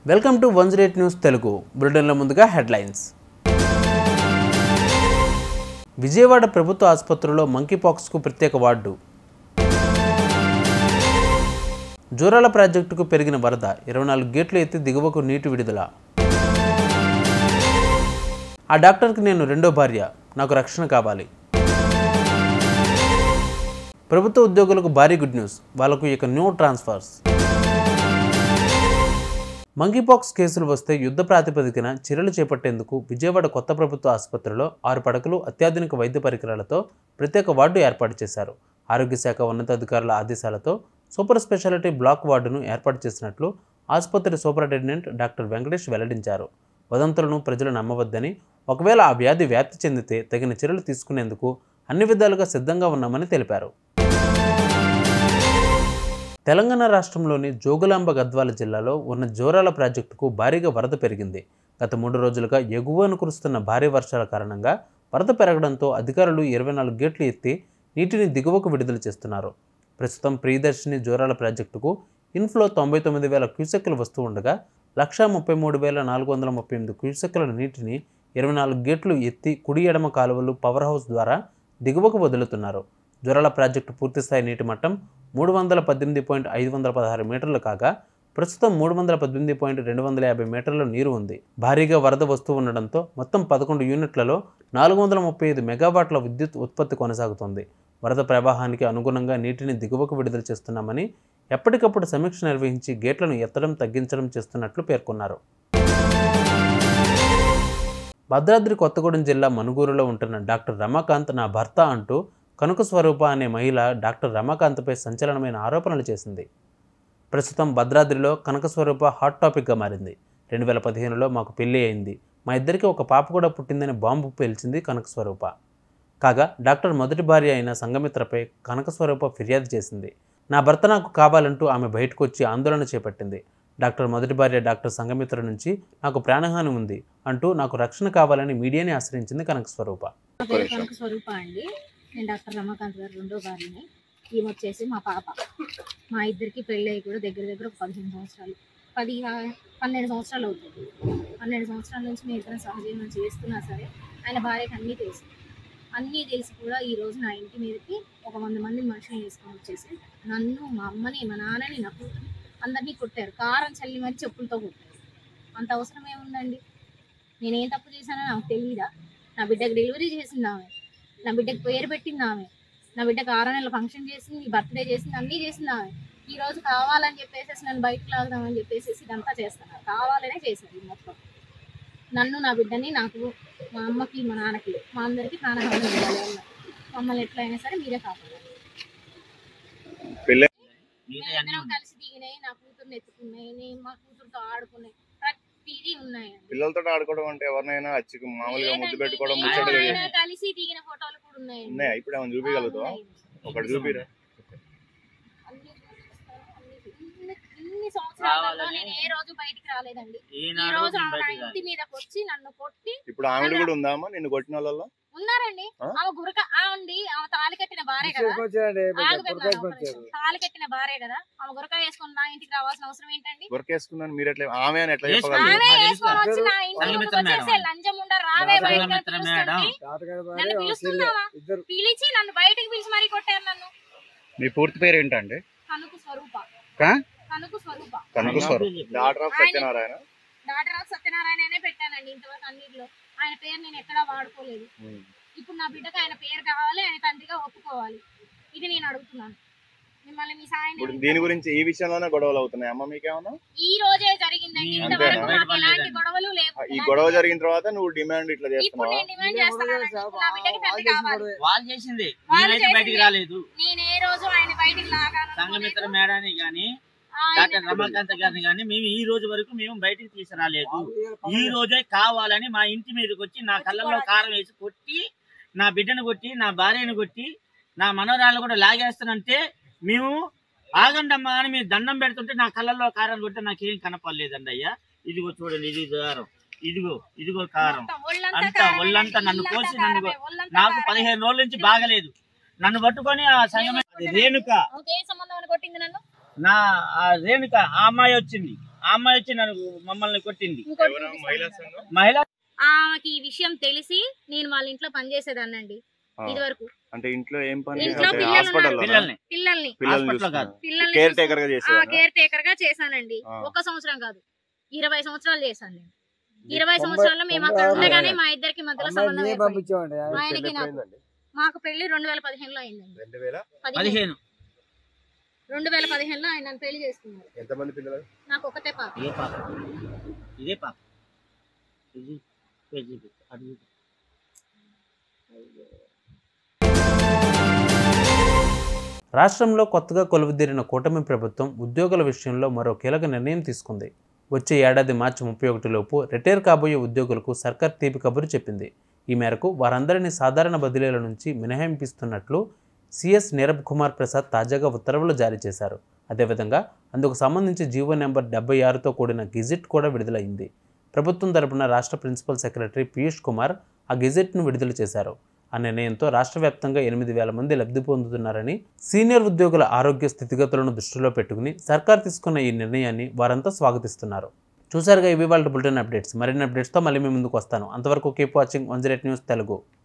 Welcome to one zero eight news Telugu బులెటిన్ల ముందుగా headlines Vijayawada ప్రభుత్వ ఆసుపత్రిలో మంకీపాక్స్కు ప్రత్యేక వార్డు జూరాల ప్రాజెక్టుకు పెరిగిన వరద ఇరవై నాలుగు గేట్లు ఎత్తి దిగువకు నీటి విడుదల ఆ డాక్టర్కి నేను రెండో భార్య నాకు రక్షణ కావాలి ప్రభుత్వ ఉద్యోగులకు భారీ గుడ్ న్యూస్ వాళ్లకు ఇక న్యూ ట్రాన్స్ఫర్స్ మంకీపాక్స్ కేసులు వస్తే యుద్ధ ప్రాతిపదికన చర్యలు చేపట్టేందుకు విజయవాడ కొత్త ప్రభుత్వ ఆసుపత్రిలో ఆరు పడకలు అత్యాధునిక వైద్య పరికరాలతో ప్రత్యేక వార్డు ఏర్పాటు చేశారు ఆరోగ్య శాఖ ఉన్నతాధికారుల ఆదేశాలతో సూపర్ స్పెషాలిటీ బ్లాక్ వార్డును ఏర్పాటు చేసినట్లు ఆసుపత్రి సూపరింటెండెంట్ డాక్టర్ వెంకటేష్ వెల్లడించారు వదంతులను ప్రజలు నమ్మవద్దని ఒకవేళ ఆ వ్యాధి వ్యాప్తి చెందితే తగిన చర్యలు తీసుకునేందుకు అన్ని విధాలుగా సిద్ధంగా ఉన్నామని తెలిపారు తెలంగాణ రాష్ట్రంలోని జోగులాంబ గద్వాల జిల్లాలో ఉన్న జోరాల ప్రాజెక్టుకు భారీగా వరద పెరిగింది గత మూడు రోజులుగా ఎగువను కురుస్తున్న భారీ వర్షాల కారణంగా వరద పెరగడంతో అధికారులు ఇరవై నాలుగు గేట్లు ఎత్తి నీటిని దిగువకు విడుదల చేస్తున్నారు ప్రస్తుతం ప్రియదర్శిని జోరాల ప్రాజెక్టుకు ఇన్ఫ్లో తొంభై తొమ్మిది వేల క్యూసెక్కులు వస్తూ ఉండగా లక్షా ముప్పై మూడు వేల నాలుగు వందల ముప్పై ఎనిమిది క్యూసెక్కుల నీటిని ఇరవై నాలుగు గేట్లు ఎత్తి కుడి ఎడమ కాలువలు పవర్ హౌస్ ద్వారా దిగువకు వదులుతున్నారు జొరల ప్రాజెక్టు పూర్తిస్థాయి నీటి మట్టం మూడు వందల పద్దెనిమిది పాయింట్ ఐదు వందల పదహారు మీటర్లు కాగా ప్రస్తుతం మూడు వందల పద్దెనిమిది పాయింట్ రెండు వందల యాభై మీటర్ల నీరు ఉంది భారీగా వరద వస్తూ ఉండడంతో మొత్తం పదకొండు యూనిట్లలో నాలుగు వందల ముప్పై ఐదు మెగావాట్ల విద్యుత్ ఉత్పత్తి కొనసాగుతోంది వరద ప్రవాహానికి అనుగుణంగా నీటిని దిగువకు విడుదల చేస్తున్నామని ఎప్పటికప్పుడు సమీక్ష నిర్వహించి గేట్లను ఎత్తడం తగ్గించడం చేస్తున్నట్లు పేర్కొన్నారు భద్రాద్రి కొత్తగూడెం జిల్లా మనుగూరులో ఉంటున్న డాక్టర్ రమాకాంత్ నా భర్త అంటూ కనుక స్వరూప అనే మహిళ డాక్టర్ రమాకాంత్పై సంచలనమైన ఆరోపణలు చేసింది ప్రస్తుతం భద్రాద్రిలో కనక స్వరూప హాట్ టాపిక్గా మారింది రెండు వేల పదిహేనులో మాకు పెళ్లి అయింది మా ఇద్దరికి ఒక పాప కూడా పుట్టిందని బాంబు పేల్చింది కనక స్వరూప కాగా డాక్టర్ మొదటి భార్య అయిన సంగమిత్రపై కనక స్వరూప ఫిర్యాదు చేసింది నా భర్త నాకు కావాలంటూ ఆమె బయటకు వచ్చి ఆందోళన చేపట్టింది డాక్టర్ మొదటి భార్య డాక్టర్ సంగమిత్ర నుంచి నాకు ప్రాణహాని ఉంది అంటూ నాకు రక్షణ కావాలని మీడియాని ఆశ్రయించింది కనక స్వరూప నా పేరు కనక స్వరూప అండి నేను డాక్టర్ రమాకాంత్ గారు రెండో భార్యని ఈమె వచ్చేసి మా పాప మా ఇద్దరికి పెళ్ళి అయ్యి కూడా దగ్గర దగ్గర ఒక పదిహేను సంవత్సరాలు పది పన్నెండు సంవత్సరాలు అవుతుంది పన్నెండు సంవత్సరాల నుంచి మేము ఇద్దరం సహజీవనం చేస్తున్నా సరే ఆయన భార్యకి అన్నీ తెలుసు అన్నీ తెలిసి కూడా ఈ రోజు నా ఇంటి మీదకి ఒక వంద మంది మనుషులు వేసుకొని వచ్చేసి నన్ను మా అమ్మని మా నాన్నని నా కూతురు అందరినీ కొట్టారు కారం చల్లి మరి చెప్పులతో కొట్టారు అంత అవసరం ఏముందండి నేనేం తప్పు చేశానో నాకు తెలియదా నా బిడ్డకు డెలివరీ చేసింది ఆమె నా బిడ్డకు పేరు పెట్టింది ఆమె నా బిడ్డకు ఆరో నెలల ఫంక్షన్ చేసింది బర్త్డే చేసింది అన్నీ చేసింది ఆమె ఈ రోజు కావాలని చెప్పేసి నన్ను బయటకు లాగుదామని చెప్పేసి ఇదంతా చేస్తున్నారు కావాలనే చేశారు ఇది మొత్తం నన్ను నా బిడ్డని నాకు మా అమ్మకి మా నాన్నకి మా అందరికి ప్రాణహాని ఇవ్వాలి అన్నారు మమ్మల్ని ఎట్లయినా సరే మీరే కాపాడాలి మేమిద్దరం కలిసి దిగినాయి నా కూతుర్ని ఎత్తుకున్నాయి నేను మా కూతురుతో ఆడుకున్నాయి ప్రతిదీ ఉన్నాయండి పిల్లలతో ఆడుకోవడం అంటే ఎవరినైనా వచ్చి మామూలుగా ముద్దు లేదండి, పెట్టుకోవడం నేను ముచ్చటగా ఆయన చేసి- కలిసి దిగిన ఫోటోలు కూడా ఉన్నాయండి ఉన్నాయా ఇప్పుడు ఏమైనా చూపించగలుగుతావా ఉన్నాయి. ఒకటి చూపిరా అన్ని చూపిస్తాను, అన్ని ఇన్ని- ఇన్ని సంవత్సరాలలో నేను ఏ రోజు బయటికి రాలేదండి ఈ రోజు ఆమె నా ఇంటి మీదకి వచ్చి నన్ను కొట్టి ఇప్పుడు ఆవిడ కూడా ఉందామా నిన్ను కొట్టిన వాళ్ళలో ఉన్నారండి ఆ? ఆమె గురక ఆ అండి ఆమె తాళి కట్టిన భార్య కదా ఆగుతున్నాను ఒక నిమిషం. తాళి కట్టిన భార్య కదా ఆమె గురక వేసుకుని నా ఇంటికి రావాల్సిన అవసరం ఏంటండి గురకేసుకున్నాను మీరు ఎట్లా ఆమె అని ఎట్లా వేసుకో. చెప్పగలరు ఆమె నాకు వేసుకొని తెలుసు. వచ్చి నా ఇంటి ముందుకు సంగమిత్ర వచ్చేసి మేడం. లంచం ఉండ రావే బయటకు అని సంగమిత్ర మేడం. పిలుస్తుంటే నన్ను పిలుస్తున్నావా పిలిచి నన్ను బయటకు పిలిచి మరీ కొట్టారు నన్ను మీ పూర్తి పేరు ఏంటండి కనుకు స్వరూప కా? కనుకు స్వరూప కనుకస్వరం doctor of Satyanarayana doctor of సత్యనారాయణనే పెట్టానండి ఇంతవరకు అన్నిటిలో ఆయన పేరు నేను ఎక్కడా వాడుకోలేదు ఇప్పుడు నా బిడ్డకు ఆయన పేరు కావాలి ఆయన తండ్రిగా ఒప్పుకోవాలి ఇది నేను అడుగుతున్నాను మిమ్మల్ని మీ సాయం ఇప్పుడు నేను దీని గురించి ఈ విషయంలోనే గొడవలు అవుతున్నాయి అమ్మ మీకేమన్నా ఈ రోజే జరిగిందండి అంతేనా? ఇంతవరకు మాకు బయట ఎలాంటి పడలేదండి. గొడవలు లేవు ఈ ఎలాంటి గొడవ జరిగిన తర్వాత నువ్వు డిమాండ్ ఇట్లా ఇప్పుడు చేస్తున్నావా నేను డిమాండ్ చేస్తున్నానండి ఇప్పుడు నా బిడ్డకి తండ్రి కావాలి వాళ్ళు చేసింది వాళ్ళు నేనైతే బయటికి చేసింది. రాలేదు నేను ఏ రోజు ఆయన బయటికి సంఘమిత్ర లాగాను మేడాన్ని గాని ఆయన డాక్టర్ రమాకాంత్ గారిని గాని మేము ఈ రోజు వరకు మేము బయటికి తీసుకురాలేదు ఈ రోజే కావాలని మా ఇంటి మీదకి వచ్చి నా కళ్ళల్లో కారం వేసి కొట్టి నా బిడ్డను కొట్టి నా భార్యను కొట్టి నా మనవరాళ్ళు కూడా లాగేస్తానంటే మేము ఆగండమ్మా అని మీరు దండం పెడుతుంటే నా కళ్ళల్లో కారం కొట్టి నాకేం కనపడలేదండి అయ్యా ఇదిగో చూడండి ఇది కారం ఇదిగో ఇదిగో కారం మొత్తం ఒళ్ళంతా అంతా కారమే, ఒళ్ళంతా నన్ను ఇల్లంతా కోసి నన్ను కారమే, ఒళ్ళంతా నాకు కారమే. పదిహేను రోజుల నుంచి బాగలేదు నన్ను పట్టుకొని ఆ సంగమే రేణుక ఆమెకి ఏం సంబంధం అని కొట్టింది నన్ను నా ఆ రేణుక ఆ అమ్మాయి వచ్చింది ఆ అమ్మాయి వచ్చి నన్ను మమ్మల్ని కొట్టింది ఇంకోటి ఎవరు మహిళా సంఘం? మహిళ ఆమెకి ఈ విషయం తెలిసి నేను వాళ్ళ ఇంట్లో పనిచేసేదాన్నండి ఆ, ఇది వరకు అంటే ఇంట్లో ఏం పని ఇంట్లో అంటే పిల్లలు హాస్పిటల్లో పిల్లల్ని పిల్లల్ని పిల్లల్ని హాస్పిటల్లో కాదు. చూస్తున్నా. పిల్లల్ని కేర్ చూసుకు- టేకర్ గా ఆ చేసేదా కేర్ టేకర్ గా చేశానండి ఆ. ఒక సంవత్సరం కాదు ఇరవై సంవత్సరాలు చేశాను నేను ఇరవై తొంభై- సంవత్సరాల్లో మేము అక్కడ తొంభై ఉండగానే ఆరు. మా ఇద్దరికి మధ్యలో అమ్మాయి సంబంధం నేనే ఏర్పడింది. పంపించామండి ఆయనకి నాకు మాకు పెళ్లి రెండు వేల పదిహేనులో అయిందండి రెండు వేల పదిహేను పదిహేను రెండు వేల పదిహేనులో ఆయన నన్ను పెళ్లి చేసుకున్నారు ఎంతమంది పిల్లలు నాకు ఒకటే పాప ఇదే పాప ఇదే పాప ఇది ఇది అది రాష్ట్రంలో కొత్తగా కొలువుదీరిన కూటమి ప్రభుత్వం ఉద్యోగుల విషయంలో మరో కీలక నిర్ణయం తీసుకుంది వచ్చే ఏడాది మార్చి ముప్పై ఒకటిలోపు రిటైర్ కాబోయే ఉద్యోగులకు సర్కార్ తీపి కబురు చెప్పింది ఈ మేరకు వారందరినీ సాధారణ బదిలీల నుంచి మినహాయింపిస్తున్నట్లు సిఎస్ నీరబ్ కుమార్ ప్రసాద్ తాజాగా ఉత్తర్వులు జారీ చేశారు అదేవిధంగా అందుకు సంబంధించి జీవో నెంబర్ డెబ్బై ఆరుతో కూడిన గెజిట్ కూడా విడుదలైంది ప్రభుత్వం తరపున రాష్ట్ర ప్రిన్సిపల్ సెక్రటరీ పీయూష్ కుమార్ ఆ గెజిట్ను విడుదల చేశారు ఆ నిర్ణయంతో రాష్ట్ర వ్యాప్తంగా ఎనిమిది వేల మంది లబ్ధి పొందుతున్నారని సీనియర్ ఉద్యోగుల ఆరోగ్య స్థితిగతులను దృష్టిలో పెట్టుకుని సర్కార్ తీసుకున్న ఈ నిర్ణయాన్ని వారంతా స్వాగతిస్తున్నారు చూసారుగా ఇవి వాళ్ళ బులెటిన్ అప్డేట్స్ మరిన్ని అప్డేట్స్తో మళ్ళీ మీ ముందుకు వస్తాను అంతవరకు keep watching one news Telugu